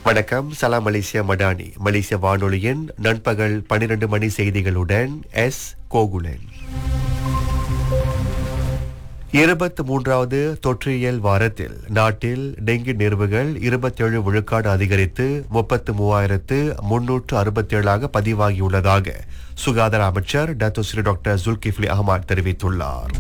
வணக்கம் சலாம் மலேசியா மடானி மலேசிய வானொலியின் நண்பகல் 12 மணி செய்திகளுடன் எஸ் கோகுலன் இருபத்தி மூன்றாவது தொற்றியல் வாரத்தில் நாட்டில் டெங்கு நிறுவுகள் இருபத்தேழு விழுக்காடு அதிகரித்து முப்பத்து மூவாயிரத்து முன்னூற்று அறுபத்தேழாக பதிவாகியுள்ளதாக சுகாதார அமைச்சர் டத்தோஸ்ரீ டாக்டர் ஜுல்கிஃப்லி அகமது தெரிவித்துள்ளார்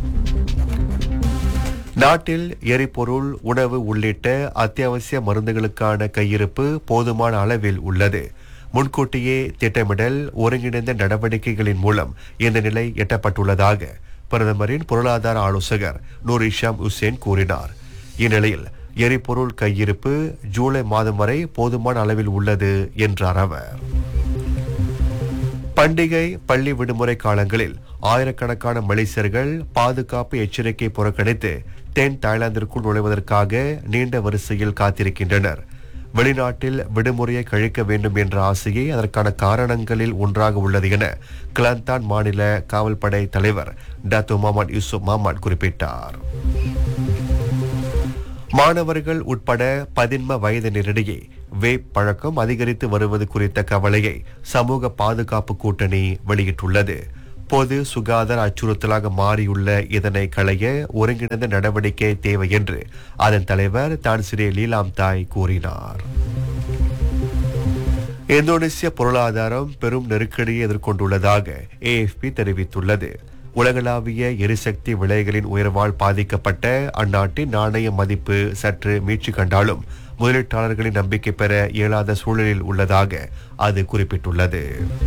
நாட்டில் எரிபொருள் உணவு உள்ளிட்ட அத்தியாவசிய மருந்துகளுக்கான கையிருப்பு போதுமான அளவில் உள்ளது முன்கூட்டியே திட்டமிடல் ஒருங்கிணைந்த நடவடிக்கைகளின் மூலம் இந்த நிலை எட்டப்பட்டுள்ளதாக பிரதமரின் பொருளாதார ஆலோசகர் நூர் இஷாம் உசேன் கூறினார் இந்நிலையில் எரிபொருள் கையிருப்பு ஜூலை மாதம் வரை போதுமான அளவில் உள்ளது என்றார் அவர் பண்டிகை பள்ளி விடுமுறை காலங்களில் ஆயிரக்கணக்கான மலேசியர்கள் பாதுகாப்பு எச்சரிக்கை புறக்கணித்து தென் தாய்லாந்திற்குள் நுழைவதற்காக நீண்ட வரிசையில் காத்திருக்கின்றனர் வெளிநாட்டில் விடுமுறையை கழிக்க வேண்டும் என்ற ஆசையே அதற்கான காரணங்களில் ஒன்றாக உள்ளது என கிளந்தான் மாநில காவல்படை தலைவர் டாத்தோ முகமது யூசுப் முகமது குறிப்பிட்டார் மாணவர்கள் உட்பட பதின்ம வயதினரிடையே வேப் பழக்கம் அதிகரித்து வருவது குறித்த கவலையை சமூக பாதுகாப்பு கூட்டணி வெளியிட்டுள்ளது பொது சுகாதார அச்சுறுத்தலாக மாறியுள்ள இதனை களைய ஒருங்கிணைந்த நடவடிக்கை தேவை என்று அதன் தலைவர் தான் ஸ்ரீ லீலாம் தாய் கூறினார் இந்தோனேசிய பொருளாதாரம் பெரும் நெருக்கடியை எதிர்கொண்டுள்ளதாக ஏஎஃப்பி தெரிவித்துள்ளது உலகளாவிய எரிசக்தி விலைகளின் உயர்வால் பாதிக்கப்பட்ட அந்நாட்டின் நாணய மதிப்பு சற்று மீட்சி கண்டாலும் முதலீட்டாளர்களின் நம்பிக்கை பெற இயலாத சூழலில் உள்ளதாக அது குறிப்பிட்டுள்ளது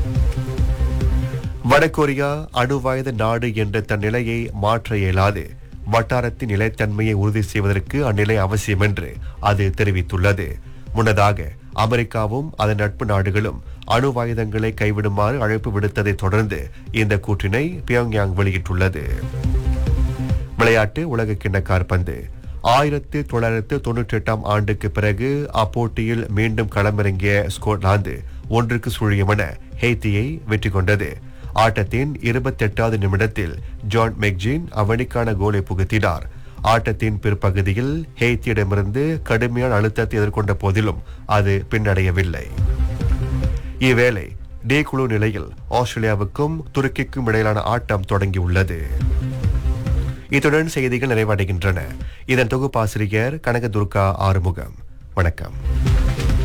வடகொரியா அணுவாயுத நாடு என்ற தன் நிலையை மாற்ற இயலாது வட்டாரத்தின் நிலைத்தன்மையை உறுதி செய்வதற்கு அந்நிலை அவசியம் என்று அது தெரிவித்துள்ளது முன்னதாக அமெரிக்காவும் அதன் நட்பு நாடுகளும் அணுவாயுதங்களை கைவிடுமாறு அழைப்பு விடுத்ததை தொடர்ந்து இந்த கூற்றினை பியோங்யாங் வெளியிட்டுள்ளது விளையாட்டு உலக கிண்ண காற்பந்து ஆயிரத்து தொள்ளாயிரத்து தொன்னூற்றி எட்டாம் ஆண்டுக்கு பிறகு அப்போட்டியில் மீண்டும் களமிறங்கிய ஸ்கொட்லாந்து ஒன்றுக்கு சுழியமென ஹெய்த்தியை வெற்றி கொண்டது ஆட்டத்தின் இருபத்தெட்டாவது நிமிடத்தில் ஜான் மெக்ஜின் அவனிக்கான கோலை புகுத்தினார் ஆட்டத்தின் பிற்பகுதியில் ஹெய்த்தியிடமிருந்து கடுமையான அழுத்தத்தை எதிர்கொண்ட போதிலும் அது பின்னடையவில்லை இவ்வேளை டி குழு நிலையில் ஆஸ்திரேலியாவுக்கும் துருக்கிக்கும் இடையிலான ஆட்டம் தொடங்கியுள்ளது இத்துடன் செய்திகள் நிறைவடைகின்றன இதன் தொகுப்பாசிரியர் கனக துர்கா ஆறுமுகம் வணக்கம்